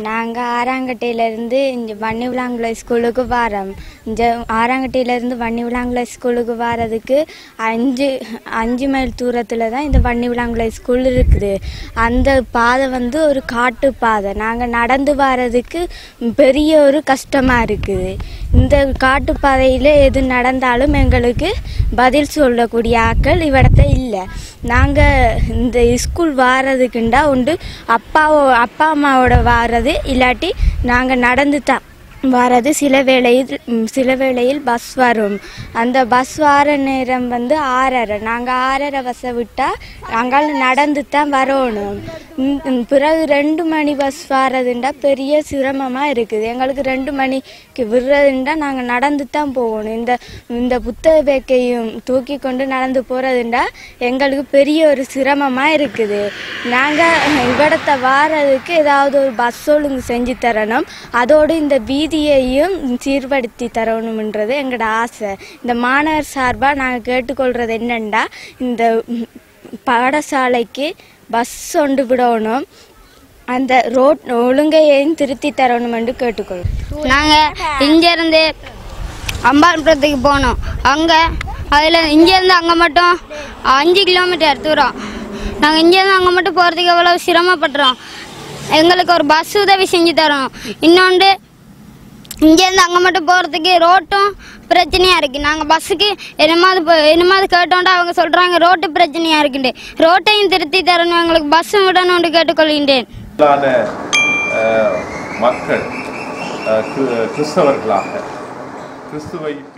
நாங்கள் ஆறாங்கட்டையிலேருந்து இங்கே வன்னி விளாங்குள ஸ்கூலுக்கு வரோம் இங்கே ஆறாங்கட்டையிலேருந்து வன்னி விளாங்குள ஸ்கூலுக்கு வர்றதுக்கு அஞ்சு அஞ்சு மைல் தூரத்தில் தான் இந்த வன்னி விளாங்குள ஸ்கூல் இருக்குது அந்த பாதை வந்து ஒரு காட்டு பாதை நாங்கள் நடந்து வர்றதுக்கு பெரிய ஒரு கஷ்டமாக இருக்குது இந்த காட்டு பாதையில் எது நடந்தாலும் எங்களுக்கு பதில் சொல்லக்கூடிய ஆட்கள் இவ்விடத்த இல்லை நாங்கள் இந்த ஸ்கூல் வாரதுக்குண்டா உண்டு அப்பாவோ அப்பா அம்மாவோட வாரது இல்லாட்டி நாங்கள் நடந்து தான் வாரது சில வேளையில் ம், சில வேளையில் பஸ் வரும் அந்த பஸ் வார நேரம் வந்து ஆறரை நாங்கள் ஆறரை பஸ்ஸை விட்டால் நாங்கள் நடந்து தான் வரணும் ம், ம், பிறகு ரெண்டு மணி பஸ் வாரதுண்டா பெரிய சிரமமாக இருக்குது எங்களுக்கு ரெண்டு மணிக்கு விடுறதுண்டா நாங்கள் நடந்து தான் போகணும் இந்த இந்த புத்தக பேக்கையும் தூக்கி கொண்டு நடந்து போகிறதுண்டா எங்களுக்கு பெரிய ஒரு சிரமமாக இருக்குது நாங்கள் இவ்விடத்தை வாரதுக்கு ஏதாவது ஒரு பஸ் ஒழுங்கு செஞ்சு தரணும் அதோடு இந்த வீதியையும் சீர்படுத்தி தரணும்ன்றது எங்களோட ஆசை இந்த மாணவர் சார்பாக நாங்கள் கேட்டுக்கொள்கிறது என்னென்னா இந்த ம், பாடசாலைக்கு பஸ் கொண்டு விடணும் அந்த ரோட் ஒழுங்கையையும் திருத்தி தரணும் என்று கேட்டுக்கொள்கிறோம் நாங்கள் இங்கேருந்து அம்பாள்புரத்துக்கு போனோம் அங்கே அதில் இங்கேருந்து அங்கே மட்டும் அஞ்சு கிலோமீட்டர் தூரம் நாங்கள் இங்கேருந்து அங்கே மட்டும் போகிறதுக்கு எவ்வளோ சிரமப்படுறோம் எங்களுக்கு ஒரு பஸ் உதவி செஞ்சு தரணும் இன்னொன்று இங்கேருந்து அங்கே மட்டும் போகிறதுக்கு ரோட்டும் பிரச்சனையாக இருக்குது நாங்கள் பஸ்ஸுக்கு என்னமாவது போ என்னமாவது கேட்டோம்டா அவங்க சொல்கிறாங்க ரோட்டு பிரச்சனையாக இருக்குண்டு ரோட்டையும் திருத்தி தரணும் எங்களுக்கு பஸ்ஸும் விடணும்னு கேட்டுக்கொள்கின்றேன் பெரும்பாலான அஹ், மக்கள் அஹ், கிறிஸ்தவர்களாக கிறிஸ்துவை